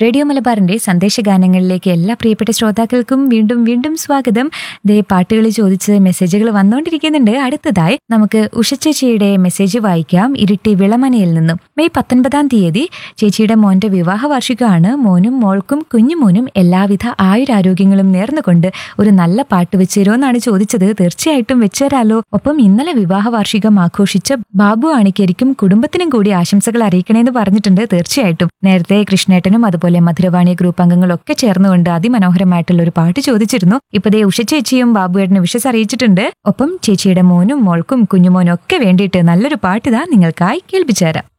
radio മലബാറിന്റെ സന്ദേശഗാനങ്ങളിലേക്ക് എല്ലാ പ്രിയപ്പെട്ട ശ്രോതാക്കൾക്കും വീണ്ടും വീണ്ടും സ്വാഗതം ദേ പാട്ടുകൾ ചോദിച്ച് മെസ്സേജുകൾ വന്നുകൊണ്ടിരിക്കുന്നുണ്ട് അടുത്തതായി നമുക്ക് ഉഷച്ചേച്ചിയുടെ മെസ്സേജ് വായിക്കാം ഇരിട്ടി വിളമനയിൽ നിന്നും മെയ് പത്തൊൻപതാം തീയതി ചേച്ചിയുടെ മോന്റെ വിവാഹ വാർഷികമാണ് മോനും മോൾക്കും കുഞ്ഞുമോനും എല്ലാവിധ ആയുരാരോഗ്യങ്ങളും നേർന്നുകൊണ്ട് ഒരു നല്ല പാട്ട് വെച്ചുതരുമോ എന്നാണ് ചോദിച്ചത് തീർച്ചയായിട്ടും വെച്ചുതരാലോ ഒപ്പം ഇന്നലെ വിവാഹ വാർഷികം ആഘോഷിച്ച ബാബു ആണിക്കരിക്കും കുടുംബത്തിനും കൂടി ആശംസകൾ അറിയിക്കണേന്ന് പറഞ്ഞിട്ടുണ്ട് തീർച്ചയായിട്ടും നേരത്തെ കൃഷ്ണേട്ടനും അതുപോലെ മധുരവാണി ഗ്രൂപ്പ് അംഗങ്ങളൊക്കെ ചേർന്നുകൊണ്ട് അതിമനോഹരമായിട്ടുള്ള ഒരു പാട്ട് ചോദിച്ചിരുന്നു ഇപ്പൊ ദേ ഉഷ ചേച്ചിയും ബാബുവേട്ടന് വിഷസ് അറിയിച്ചിട്ടുണ്ട് ഒപ്പം ചേച്ചിയുടെ മോനും മോൾക്കും കുഞ്ഞുമോനും ഒക്കെ വേണ്ടിയിട്ട് നല്ലൊരു പാട്ട് ഇതാ നിങ്ങൾക്കായി കേൾപ്പിച്ചു തരാം